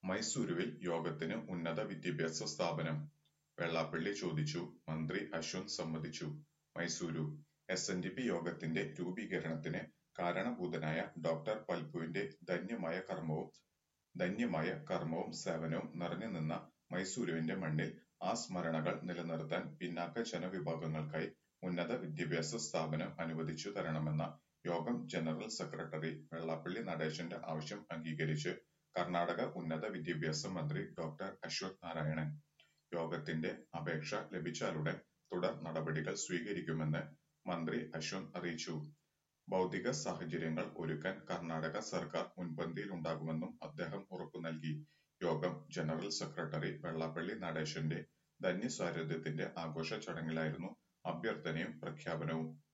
മൈസൂരുവിൽ യോഗത്തിന് ഉന്നത വിദ്യാഭ്യാസ സ്ഥാപനം വെള്ളാപ്പള്ളി ചോദിച്ചു മന്ത്രി അശ്വന്ത് സമ്മതിച്ചു Mysuru S N D P യോഗത്തിന്റെ രൂപീകരണത്തിന് കാരണഭൂതനായ ഡോക്ടർ പൽപുവിന്റെ ധന്യമായ കർമ്മവും ധന്യമായ കർമ്മവും സേവനവും നിറഞ്ഞുനിന്ന മൈസൂരുവിന്റെ മണ്ണിൽ ആ സ്മരണകൾ നിലനിർത്താൻ പിന്നാക്ക ജനവിഭാഗങ്ങൾക്കായി ഉന്നത വിദ്യാഭ്യാസ സ്ഥാപനം അനുവദിച്ചു തരണമെന്ന യോഗം ജനറൽ സെക്രട്ടറി വെള്ളാപ്പള്ളി നടേശന്റെ ആവശ്യം അംഗീകരിച്ച് കർണാടക ഉന്നത വിദ്യാഭ്യാസ മന്ത്രി ഡോക്ടർ അശ്വത് നാരായണൻ യോഗത്തിന്റെ അപേക്ഷ ലഭിച്ചാലുടൻ തുടർ നടപടികൾ സ്വീകരിക്കുമെന്ന് മന്ത്രി അശ്വന്ത് അറിയിച്ചു ഭൗതിക സാഹചര്യങ്ങൾ ഒരുക്കാൻ കർണാടക സർക്കാർ മുൻപന്തിയിലുണ്ടാകുമെന്നും അദ്ദേഹം ഉറപ്പു നൽകി യോഗം ജനറൽ സെക്രട്ടറി വെള്ളാപ്പള്ളി നടേശന്റെ ധന്യസ്വാരഥ്യത്തിന്റെ ആഘോഷ ചടങ്ങിലായിരുന്നു അഭ്യർത്ഥനയും പ്രഖ്യാപനവും